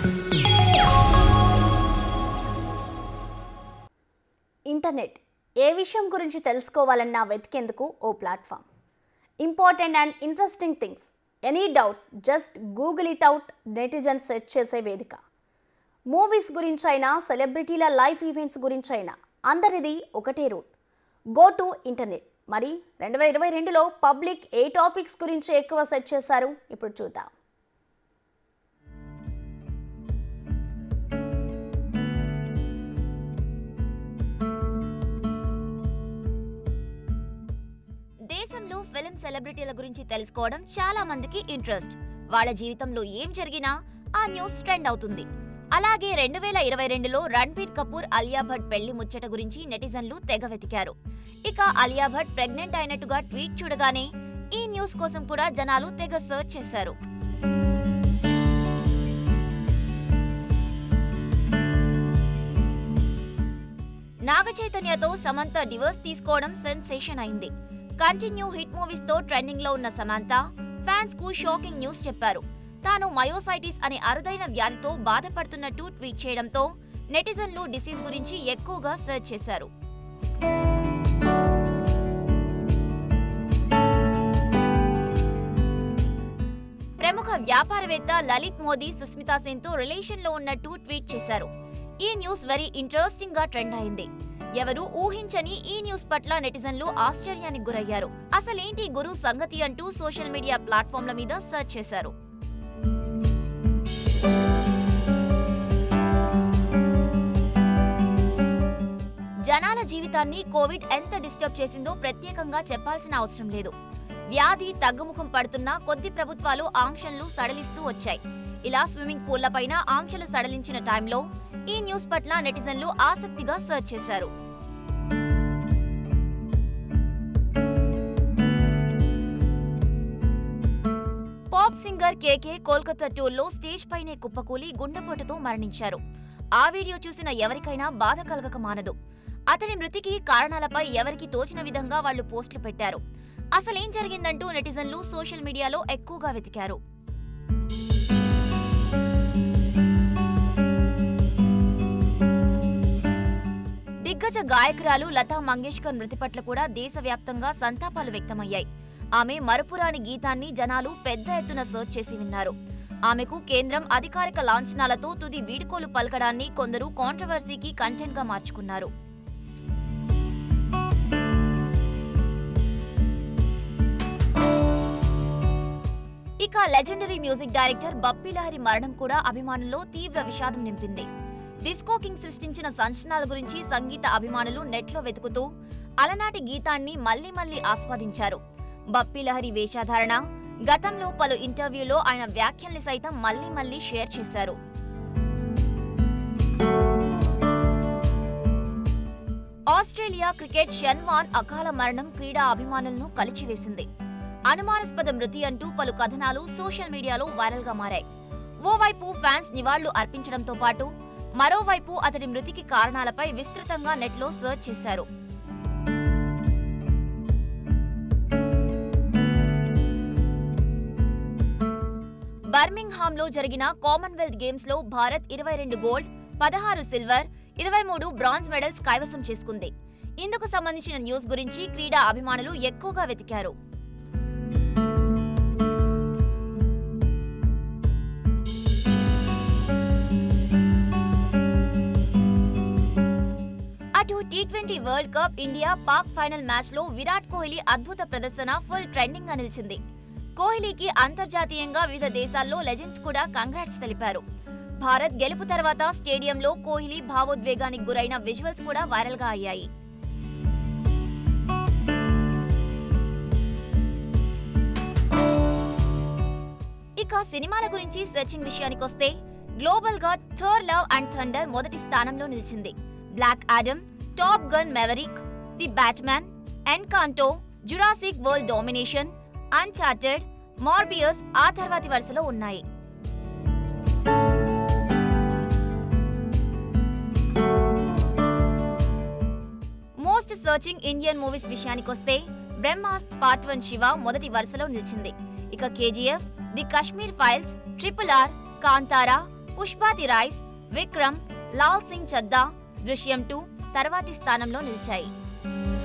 internet ఏ విషయం గురించి తెలుసుకోవాలన్నా వెతికేందుకు ఓ platform important and interesting things any doubt just Google it out netizen search చేసే వేదిక మూవీస్ గురించైనా సెలబ్రిటీల లైఫ్ ఈవెంట్స్ గురించైనా అందరిది ఒకటే రూట్ గో టు ఇంటర్నెట్ మరి రెండు వేల ఇరవై రెండులో పబ్లిక్ ఏ టాపిక్స్ గురించి ఎక్కువ సెర్చ్ చేశారు ఇప్పుడు చూద్దాం దేశంలో ఫిల్మ్ సెలబ్రిటీల గురించి తెలుసుకోవడం చాలా మందికి ఇంట్రెస్ట్ వాళ్ళ జీవితంలో ఏం జరిగినా ఆ న్యూస్ ట్రెండ్ అవుతుంది అలాగే రెండు వేల ఇరవై రెండులో రణ్బీర్ కపూర్ అలియా భట్ పెళ్లి ముచ్చట గురించి నెటిజన్లు తెగ వెతికారు ఇక అలియా భట్ ప్రెగ్నెంట్ అయినట్టుగా ట్వీట్ చూడగానే ఈ న్యూస్ కోసం కూడా జనాలు తెగ సర్చ్ చేశారు నాగ చైతన్యతో సమంత డివోర్స్ తీసుకోవడం సెన్సేషన్ అయింది కంటిన్యూ హిట్ మూవీస్ తో ట్రెండింగ్ లో ఉన్న సమంత ఫ్యాన్స్ కు షాకింగ్ న్యూస్ చెప్పారు తాను మయోసైటిస్ అనే అరుదైన వ్యాధితో బాధపడుతున్నట్టు ట్వీట్ చేయడంతో నెటిజన్లు డిసీజ్ గురించి ఎక్కువగా సెర్చ్ చేశారు ప్రముఖ వ్యాపారవేత్త లలిత్ మోదీ సుస్మితా సేన్ తో రిలేషన్ లో ఉన్నట్టు ట్వీట్ చేశారు ఈ న్యూస్ వెరీ ఇంట్రెస్టింగ్ గా ట్రెండ్ అయింది ఎవరు ఊహించని ఈ న్యూస్ పట్ల నెటిజన్లు ఆశ్చర్యానికి గురయ్యారు అసలేంటి గురు సంగతి అంటూ సోషల్ మీడియా ప్లాట్ఫామ్ల మీద సెర్చ్ చేశారు జనాల జీవితాన్ని కోవిడ్ ఎంత డిస్టర్బ్ చేసిందో ప్రత్యేకంగా చెప్పాల్సిన అవసరం లేదు వ్యాధి తగ్గుముఖం పడుతున్నా కొద్ది ప్రభుత్వాలు ఆంక్షలు సడలిస్తూ వచ్చాయి ఇలా స్విమ్మింగ్ పూల్లపైన ఆంక్షలు సడలించిన టైంలో ఈ న్యూస్ పట్ల నెటిజన్లు ఆసక్తిగా సెర్చ్ చేశారు పాప్ సింగర్ కేకే కోల్కతా టూర్లో స్టేజ్ పైనే కుప్పకూలి గుండెపోటుతో మరణించారు ఆ వీడియో చూసిన ఎవరికైనా బాధ కలగక మానదు అతని మృతికి కారణాలపై ఎవరికి తోచిన విధంగా వాళ్ళు పోస్టులు పెట్టారు అసలేం జరిగిందంటూ నెటిజన్లు సోషల్ మీడియాలో ఎక్కువగా వెతికారు దిగ్గజ గాయకురాలు లతా మంగేష్కర్ మృతి పట్ల కూడా దేశవ్యాప్తంగా సంతాపాలు వ్యక్తమయ్యాయి ఆమె మరపురాని గీతాన్ని జనాలు పెద్ద ఎత్తున సర్చ్ చేసి విన్నారు ఆమెకు కేంద్రం అధికారిక లాంఛనాలతో తుది వీడుకోలు పలకడాన్ని కొందరు కాంట్రవర్సీకి కంటెంట్ గా మార్చుకున్నారు ఇక legendary music director Bappi Lahiri మరణం కూడా అభిమానుల్లో తీవ్ర విషాదం నింపింది డిస్కో కింగ్ సృష్టించిన సంచలనాల గురించి సంగీత అభిమానులు నెట్లో వెతుకుతూ అలనాటి గీతాన్ని మళ్లీ మళ్లీ ఆస్వాదించారు బప్పీ లహరి వేషధారణ గతంలో పలు ఇంటర్వ్యూలో ఆయన వ్యాఖ్యల్ని సైతం మళ్లీ మళ్లీ షేర్ చేశారు ఆస్ట్రేలియా క్రికెట్ షన్వాన్ అకాల మరణం క్రీడా అభిమానులను కలిచివేసింది అనుమానాస్పద మృతి అంటూ పలు కథనాలు సోషల్ మీడియాలో వైరల్ గా మారాయి ఓవైపు ఫ్యాన్స్ నివాళులు అర్పించడంతో పాటు మరోవైపు అతడి మృతికి కారణాలపై విస్తృతంగా నెట్లో సర్చ్ చేశారు బర్మింగ్హామ్ లో జరిగిన కామన్వెల్త్ గేమ్స్ లో భారత్ ఇరవై రెండు గోల్డ్ పదహారు సిల్వర్ ఇరవై మూడు బ్రాంజ్ మెడల్స్ కైవసం చేసుకుంది ఇందుకు సంబంధించిన న్యూస్ గురించి క్రీడా అభిమానులు ఎక్కువగా వెతికారు అటు T twenty world cup India Pak final match లో విరాట్ కోహ్లీ అద్భుత ప్రదర్శన ఫుల్ ట్రెండింగ్ గా నిలిచింది కోహ్లీకి అంతర్జాతీయంగా వివిధ దేశాల్లో లెజెండ్స్ కూడా కంగ్రాట్స్ తెలిపారు భారత్ గెలుపు తర్వాత స్టేడియంలో కోహ్లీ భావోద్వేగానికి గురైన విజువల్స్ కూడా వైరల్ గా అయ్యాయి ఇక సినిమాల గురించి సెర్చింగ్ విషయానికొస్తే గ్లోబల్ గా థర్ లవ్ అండ్ థండర్ మొదటి స్థానంలో నిలిచింది Black Adam Top Gun Maverick the Batman Encanto Jurassic World Domination Uncharted Morbius ఆ తర్వాతి వరుసలో ఉన్నాయి మోస్ట్ సర్చింగ్ ఇండియన్ మూవీస్ విషయానికొస్తే బ్రహ్మాస్ పార్ట్ వన్ శివ మొదటి వరుసలో నిలిచింది ఇక KGF the Kashmir files triple R Kantara Pushpa the rise Vikram Laal Singh Chaddha Drishyam two తర్వాతి స్థానంలో నిలిచాయి